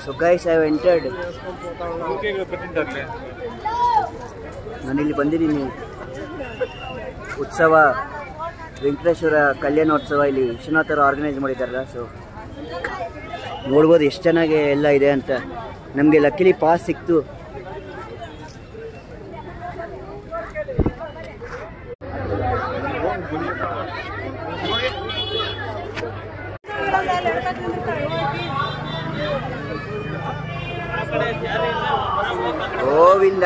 so guys I entered ನಾನಿಲ್ಲಿ ಬಂದಿದ್ದೀನಿ ಉತ್ಸವ ವೆಂಕಟೇಶ್ವರ ಕಲ್ಯಾಣೋತ್ಸವ ಇಲ್ಲಿ ವಿಶ್ವನಾಥರು ಆರ್ಗನೈಸ್ ಮಾಡಿದ್ದಾರಲ್ಲ ಸೊ ನೋಡ್ಬೋದು ಎಷ್ಟು ಚೆನ್ನಾಗಿ ಎಲ್ಲ ಇದೆ ಅಂತ ನಮಗೆ ಲಕ್ಕಿಲಿ ಪಾಸ್ ಸಿಕ್ತು ಗೋವಿಂದ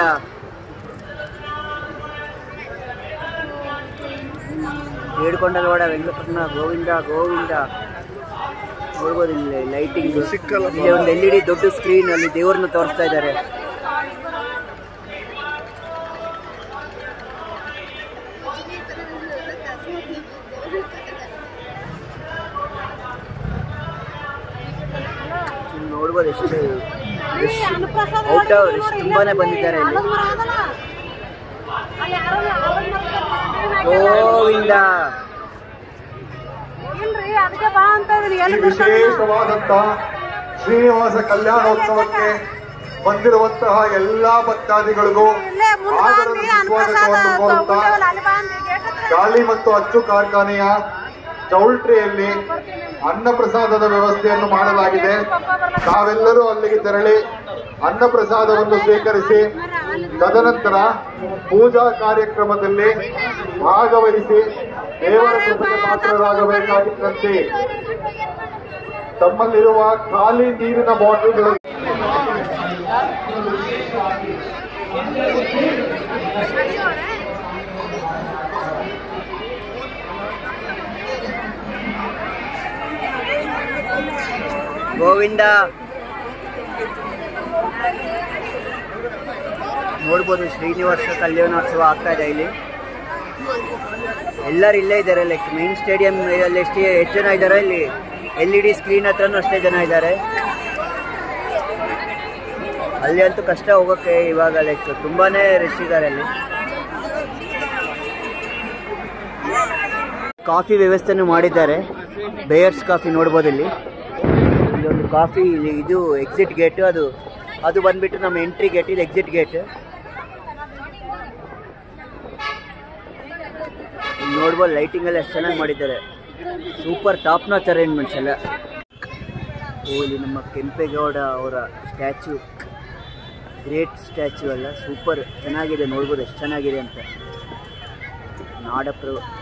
ಬೇಡ್ಕೊಂಡಲ್ವಾಡ ವೆಂಕಟರಮಣ ಗೋವಿಂದ ಗೋವಿಂದ ನೋಡ್ಬೋದು ಇಲ್ಲಿ ಲೈಟಿಂಗ್ ಇಲ್ಲಿ ಒಂದು ಎಲ್ ಇ ಡಿ ದೊಡ್ಡ ಸ್ಕ್ರೀನ್ ಅಲ್ಲಿ ದೇವ್ರನ್ನ ತೋರಿಸ್ತಾ ಇದ್ದಾರೆ ಇಲ್ಲಿ ನೋಡ್ಬೋದು ಎಷ್ಟು ಔಟ್ ಎಷ್ಟು ತುಂಬಾನೇ ಬಂದಿದ್ದಾರೆ ಇಲ್ಲಿ ಗೋವಿಂದ ಇಲ್ರಿ ಅದಕ್ಕೆ ಬಾ ಅಂತ ಇದೀನಿ ಈ ಎಲ್ಲಿ ವಿಶೇಷವಾದಂತಹ ಶ್ರೀನಿವಾಸ ಕಲ್ಯಾಣೋತ್ಸವಕ್ಕೆ ಬಂದಿರುವಂತಹ ಎಲ್ಲಾ ಭಕ್ತಾದಿಗಳಿಗೂ ಇಲ್ಲೇ ಮುಂದೆ ಬಾ ಆದರದ ಅಂದ್ರಿ ಅನ್ನಪ್ರಸಾದ ಸುಸ್ವಾಗತವನ್ನು ಕೋರುತ್ತಾ ತಗೊಂಡೇವಲ್ಲ ಅಲ್ಲಿ ಬಾ ಅಂದ್ರಿ ಗೇಟ್ ಹತ್ರ ಗಾಳಿ ಮತ್ತು ಅಚ್ಚು ಕಾರ್ಖಾನೆಯ ಚೌಲ್ಟ್ರಿಯಲ್ಲಿ ಅನ್ನ ಪ್ರಸಾದದ ವ್ಯವಸ್ಥೆಯನ್ನು ಮಾಡಲಾಗಿದೆ ತಾವೆಲ್ಲರೂ ಅಲ್ಲಿಗೆ ತೆರಳಿ ಅನ್ನ ಪ್ರಸಾದವನ್ನು ಸ್ವೀಕರಿಸಿ ತದನಂತರ ಪೂಜಾ ಕಾರ್ಯಕ್ರಮದಲ್ಲಿ ಭಾಗವಹಿಸಿ ದೇವರ ಕೃಪೆಗೆ ಪಾತ್ರರಾಗಬೇಕಾಗಿದ್ದಂತೆ ತಮ್ಮಲ್ಲಿರುವ ಖಾಲಿ ನೀರಿನ ಬಾಟಲ್ಗಳು ಗೋವಿಂದ ನೋಡ್ಬೋದು ಶ್ರೀನಿವಾಸ ಕಲ್ಯಾಣೋತ್ಸವ ಆಗ್ತಾ ಇದೆ ಇಲ್ಲಿ ಎಲ್ಲರೂ ಇಲ್ಲೇ ಇದ್ದಾರೆ ಲೈಕ್ ಮೈನ್ ಸ್ಟೇಡಿಯಂ ಅಲ್ಲಿ ಎಷ್ಟು ಎಷ್ಟು ಜನ ಇದ್ದಾರೆ ಇಲ್ಲಿ ಎಲ್ ಇ ಡಿ ಸ್ಕ್ರೀನ್ ಹತ್ರನೂ ಅಷ್ಟೇ ಜನ ಇದ್ದಾರೆ ಅಲ್ಲಿ ಅಂತೂ ಕಷ್ಟ ಹೋಗೋಕ್ಕೆ ಇವಾಗ ಲೈಕ್ ತುಂಬಾನೇ ರಶ್ ಇದ್ದಾರೆ ಅಲ್ಲಿ ಕಾಫಿ ವ್ಯವಸ್ಥೆನೂ ಮಾಡಿದ್ದಾರೆ ಬೇಯರ್ಸ್ ಕಾಫಿ ನೋಡ್ಬೋದು ಇಲ್ಲಿ ಇಲ್ಲೊಂದು ಕಾಫಿ ಇಲ್ಲಿ ಇದು ಎಕ್ಸಿಟ್ ಗೇಟ್ ಅದು ಅದು ಬಂದ್ಬಿಟ್ಟು ನಮ್ಮ ಎಂಟ್ರಿ ಗೇಟ್ ಇದು ಎಕ್ಸಿಟ್ ಗೇಟ್ ನೋಡ್ಬೋದು ಲೈಟಿಂಗ್ ಎಲ್ಲ ಎಷ್ಟು ಚೆನ್ನಾಗಿ ಮಾಡಿದ್ದಾರೆ ಸೂಪರ್ ಟಾಪ್ ನಾಚ್ ಅರೇಂಜ್ಮೆಂಟ್ಸ್ ಎಲ್ಲ ಓ ಇಲ್ಲಿ ನಮ್ಮ ಕೆಂಪೇಗೌಡ ಅವರ ಸ್ಟ್ಯಾಚು ಗ್ರೇಟ್ ಸ್ಟ್ಯಾಚು ಎಲ್ಲ ಸೂಪರ್ ಚೆನ್ನಾಗಿದೆ ನೋಡ್ಬೋದು ಎಷ್ಟು ಚೆನ್ನಾಗಿದೆ ಅಂತ ನಾಡಪ್ರ